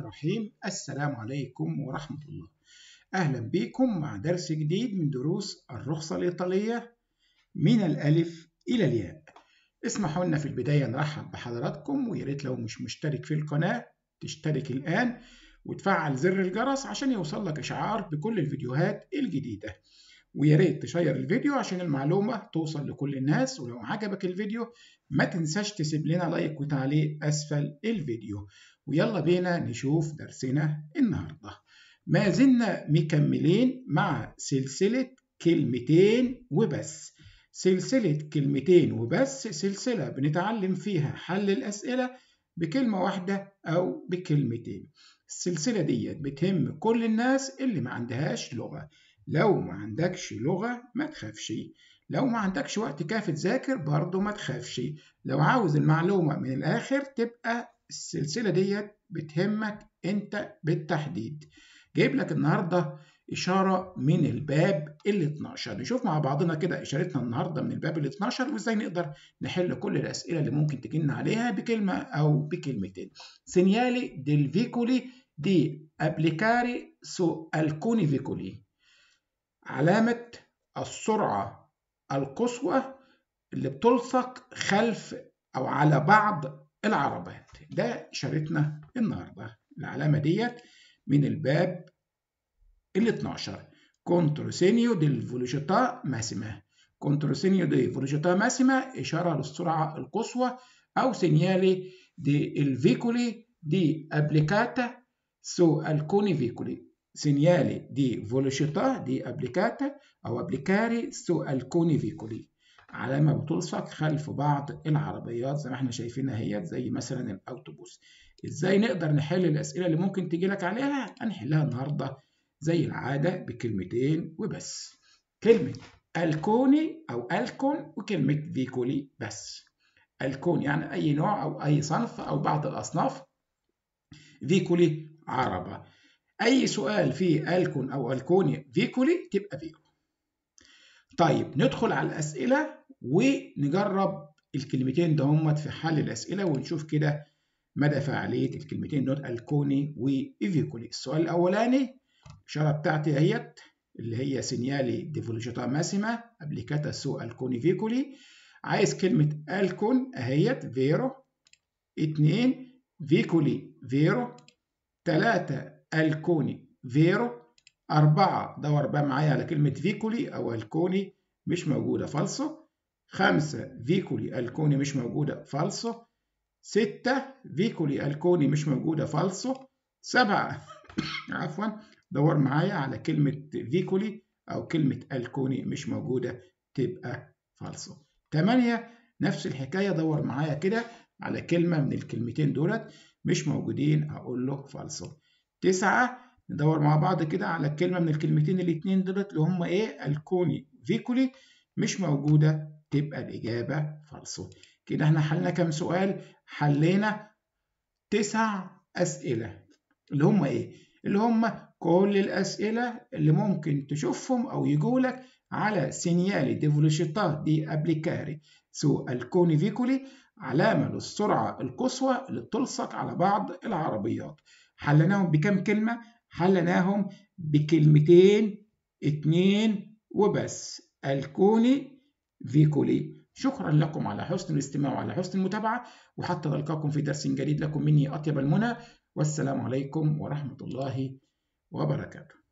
الرحيم السلام عليكم ورحمة الله أهلا بكم مع درس جديد من دروس الرخصة الإيطالية من الألف إلى الياء اسمحوا لنا في البداية نرحب بحضراتكم ويا ريت لو مش مشترك في القناة تشترك الآن وتفعل زر الجرس عشان يوصل لك إشعار بكل الفيديوهات الجديدة ويا ريت تشير الفيديو عشان المعلومة توصل لكل الناس ولو عجبك الفيديو ما تنساش تسيب لنا لايك وتعليق أسفل الفيديو ويلا بينا نشوف درسنا النهاردة ما زلنا مكملين مع سلسلة كلمتين وبس سلسلة كلمتين وبس سلسلة بنتعلم فيها حل الأسئلة بكلمة واحدة أو بكلمتين السلسلة دي بتهم كل الناس اللي ما عندهاش لغة لو ما عندكش لغة ما تخافش لو ما عندكش وقت كافي تذاكر برضه ما تخافش لو عاوز المعلومة من الآخر تبقى السلسلة ديت بتهمك أنت بالتحديد جايب لك النهاردة إشارة من الباب ال 12 نشوف مع بعضنا كده إشارتنا النهاردة من الباب ال 12 وإزاي نقدر نحل كل الأسئلة اللي ممكن تجينا عليها بكلمة أو بكلمتين سينيالي ديل فيكولي دي أبليكاري سو الكوني فيكولي علامة السرعة القصوى اللي بتلصق خلف أو على بعض العربات ده إشارتنا النهاردة العلامة ديت من الباب ال 12 كونتروسينيو ديل فولوجيتا ماسيما كونتروسينيو دي فولوجيتا ماسيما إشارة للسرعة القصوى أو سينيالي دي الفيكولي دي أبليكاتا سو الكوني فيكولي segnale di velocità di applicata أو applicare su alcuni veicoli علامة بتلصق خلف بعض العربيات زي ما احنا شايفينها هي زي مثلا الأوتوبوس ازاي نقدر نحل الأسئلة اللي ممكن تجي لك عليها هنحلها النهاردة زي العادة بكلمتين وبس كلمة الكوني أو الكون وكلمة فيكولي بس الكون يعني أي نوع أو أي صنف أو بعض الأصناف فيكولي عربة أي سؤال فيه ألكون أو ألكوني فيكولي تبقى فيكو طيب ندخل على الأسئلة ونجرب الكلمتين دهمت في حل الأسئلة ونشوف كده مدى فعالية الكلمتين دول ألكوني وفيكولي السؤال الأولاني الإشارة بتاعتي اهيت اللي هي سينيالي دي فولوجيتا ماسيما أبليكاتا سو ألكوني فيكولي عايز كلمة ألكون اهيت فيرو اتنين فيكولي فيرو تلاتة الكوني فيرو أربعة دور بقى معايا على كلمة فيكولي أو الكوني مش موجودة فالصو خمسة فيكولي الكوني مش موجودة فالصو ستة فيكولي الكوني مش موجودة فالصو سبعة عفوا دور معايا على كلمة فيكولي أو كلمة الكوني مش موجودة تبقى فالصو تمانية نفس الحكاية دور معايا كده على كلمة من الكلمتين دولت مش موجودين أقول له فالصو تسعة ندور مع بعض كده على كلمة من الكلمتين الاتنين دولت اللي هما ايه الكوني فيكولي مش موجودة تبقى الإجابة فالصو كده احنا حلنا كام سؤال حلينا تسع أسئلة اللي هما ايه اللي هما كل الأسئلة اللي ممكن تشوفهم أو يجولك على سينيالي دي فولوشيتا دي أبليكاري سو الكوني فيكولي علامة للسرعة القصوى اللي بتلصق على بعض العربيات حلناهم بكم كلمة؟ حلناهم بكلمتين اتنين وبس الكوني فيكولي شكرا لكم على حسن الاستماع وعلى حسن المتابعة وحتى نلقاكم في درس جديد لكم مني أطيب المنى والسلام عليكم ورحمة الله وبركاته